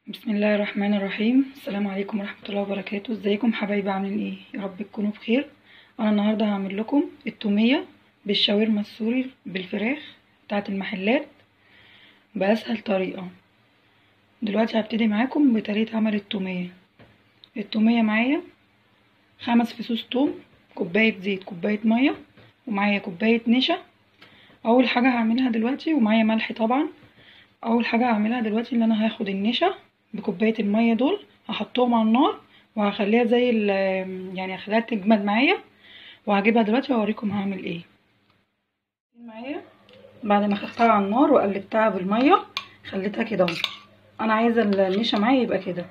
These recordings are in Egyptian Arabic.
بسم الله الرحمن الرحيم السلام عليكم ورحمة الله وبركاته ازيكم حبايبي عاملين ايه يا رب تكونوا بخير انا النهاردة هعمل لكم التومية بالشاورما السوري بالفراخ بتاعة المحلات بأسهل طريقة دلوقتي هبتدي معاكم بطريقة عمل التومية التومية معايا خمس فصوص توم كوباية زيت كوباية مية ومعايا كوباية نشا اول حاجة هعملها دلوقتي ومعايا ملح طبعا اول حاجة هعملها دلوقتي اللي انا هاخد النشا بكوباية المية دول هحطهم على النار وهخليها زي ال يعني هخليها تجمد معايا وهجيبها دلوقتي واوريكم هعمل ايه معايا بعد ما خدتها على النار وقلبتها بالمية خليتها كده اهو انا عايزة النشا معايا يبقى كده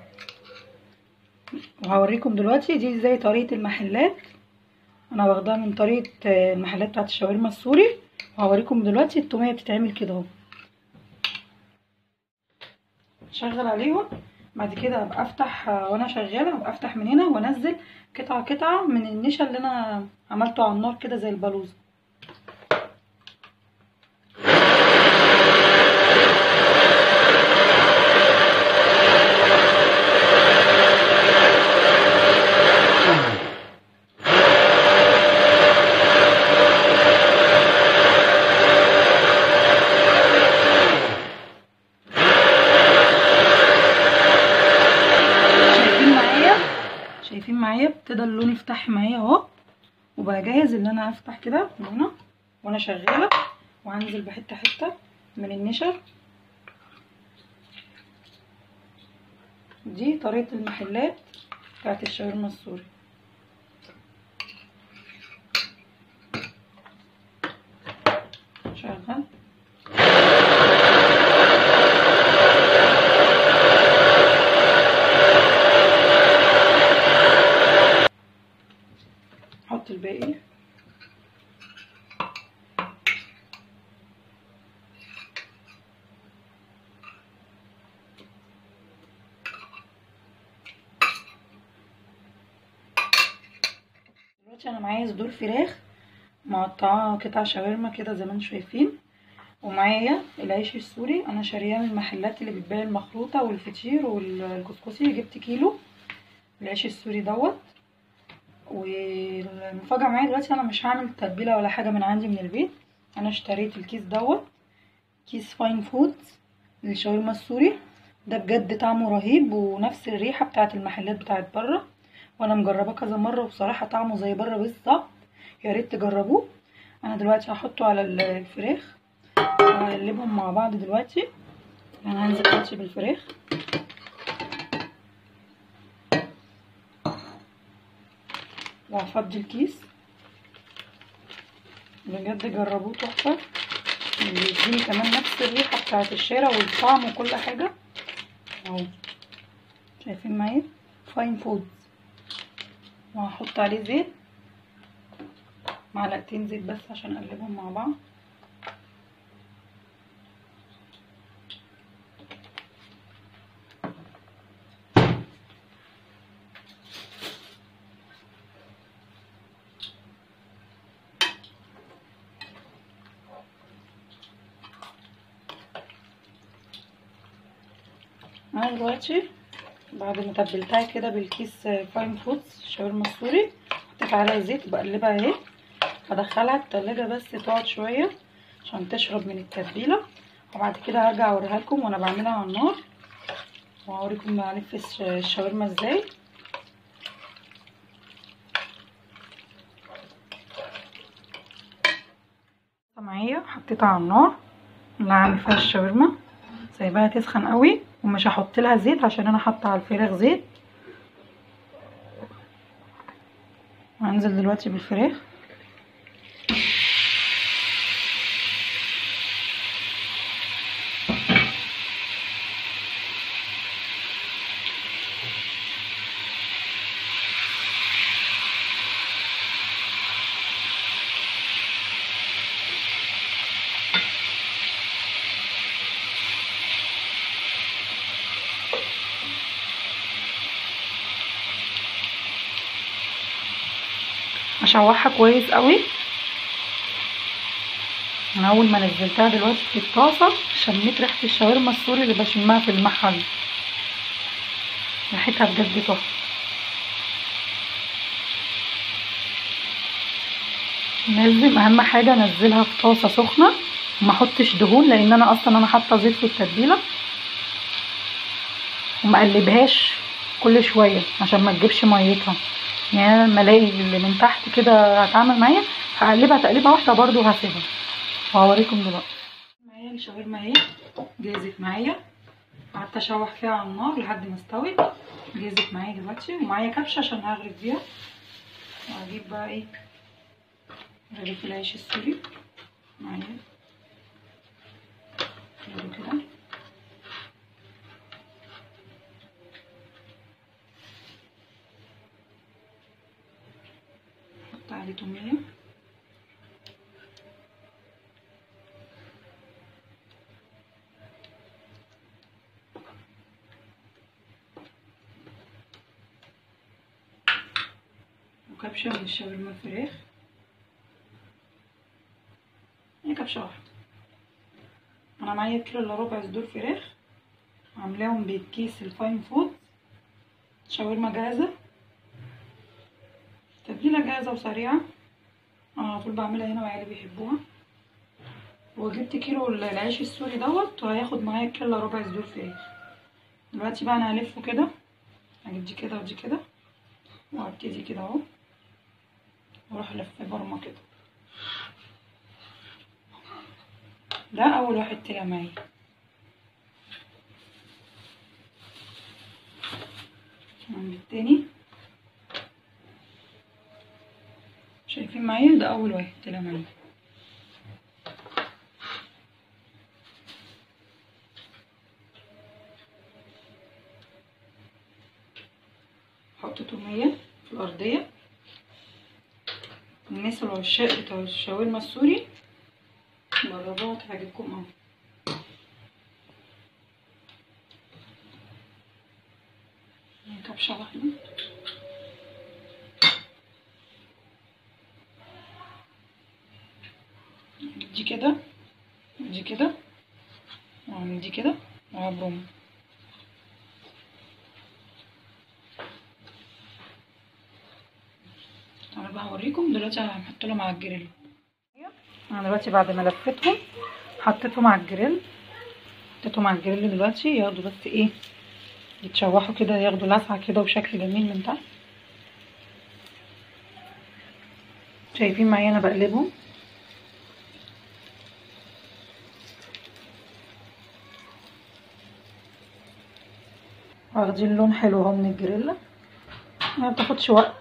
وهوريكم دلوقتي دي زي طريقة المحلات انا واخداها من طريقة المحلات بتاعت الشاورما السوري وهوريكم دلوقتي التومية بتتعمل كده اهو شغل عليهم بعد كده هبقى افتح وانا شغاله هبقى افتح من هنا وانزل قطعه قطعه من النشا اللي انا عملته على النار كده زي البلوزه شايفين معايا ابتدى اللون يفتح معايا اهو وبقى جاهز ان انا افتح كده من هنا وانا شغاله وانزل بحته حته من النشا دي طريقه المحلات بتاعت الشاورما السوري شغل احط الباقي دلوقتي انا معايا صدور فراخ مقطعه قطع شاورما كده زي ما انتم شايفين ومعايا العيش السوري انا شارياه من المحلات اللي بتبيع المخروطه والفطير والكسكسي جبت كيلو العيش السوري دوت والمفاجأة معايا دلوقتي انا مش هعمل تتبيلة ولا حاجة من عندي من البيت انا اشتريت الكيس دوت كيس فاين فود للشاورما السوري ده بجد طعمه رهيب ونفس الريحة بتاعت المحلات بتاعت بره وانا مجرباه كذا مرة وبصراحة طعمه زي بره بالظبط يا ريت تجربوه انا دلوقتي هحطه على الفراخ وهقلبهم مع بعض دلوقتي انا هنزل دلوقتي بالفراخ وهفضي الكيس بجد جربوه تحفه بيديني كمان نفس الريحه بتاعه الشارع والطعم وكل حاجه اهو شايفين معايا فاين فود وهحط عليه زيت معلقتين زيت بس عشان اقلبهم مع بعض انا دلوقتي بعد ما تبلتها كده بالكيس فاين فودز شاورما السوري حطيت عليها زيت وبقلبها اهي هدخلها التلاجة بس تقعد شوية عشان تشرب من التتبيلة وبعد كده هرجع اوريها لكم وانا بعملها على النار وهوريكم بلف الشاورما ازاي معايا حطيتها على النار اللي هعمل فيها الشاورما سايباها تسخن قوي ومش هحط لها زيت عشان انا حاطه على الفراخ زيت وهنزل دلوقتي بالفراخ اشوحها كويس قوي انا اول ما نزلتها دلوقتي في الطاسه شميت ريحه الشاورما السوري اللي بشمها في المحل ريحتها بجد تحفه لازم اهم حاجه انزلها في طاسه سخنه وما احطش دهون لان انا اصلا انا حاطه زيت في التتبيله وما اقلبهاش كل شويه عشان ما تجيبش ميتها يعني انا لما الاقي اللي من تحت كده هتعمل معايا هقلبها تقليبه واحده برضو وهسيبها وهوريكم دلوقتي معايا الشاورما اهي جهزت معايا قعدت اشوح فيها على النار لحد ما استوت جهزت معايا دلوقتي ومعايا كبشه عشان هغرف بيها وهجيب بقى ايه رغيف العيش السوري معايا كده احط عليه توميه وكبشه من الشاورما الفراخ هي كبشه واحده انا معايا كيلو الا ربع صدور فراخ عاملاهم بالكيس الفاين فود شاورما جاهزه تتبيله جاهزه وسريعه انا على طول بعملها هنا وعيالي بيحبوها وجبت كيلو العيش السوري دوت وهياخد معايا كيلو الا ربع صدور فراخ دلوقتي بقى انا هلفه كده هجيب دي كده ودي كده وهبتدي كده اهو واروح الفه برمه كده ده اول واحد طلع معايا عند التاني شايفين معايا ده اول واحد طلع معايا احط تومية في الارضية الناس العشاق بتوع الشاورما السوري جربوها تعجبكم اوي كبشة واحدة دي كده ودي كده واعمل دي كده وهبرم انا بقى هوريكم دلوقتي هنحط لهم على الجريل انا دلوقتي بعد ما لفيتهم حطيتهم على الجريل حطيتهم على الجريل دلوقتي ياخدوا بس ايه يتشوحوا كده ياخدوا لسعة كده وشكل جميل من تحت شايفين معايا انا بقلبهم واخدين لون حلو اهو من الجريلا ما بتاخدش وقت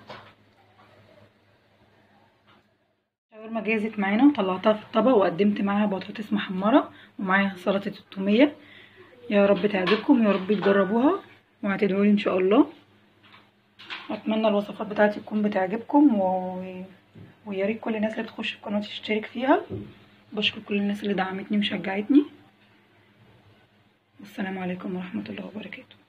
الشاورما جهزت معانا وطلعتها في الطبق وقدمت معاها بطاطس محمره ومعاها سلطه التوميه يا رب تعجبكم يا رب تجربوها وهتدعولي ان شاء الله اتمنى الوصفات بتاعتي تكون بتعجبكم و... ويا ريت كل الناس اللي بتخش القناه تشترك فيها بشكر كل الناس اللي دعمتني وشجعتني والسلام عليكم ورحمه الله وبركاته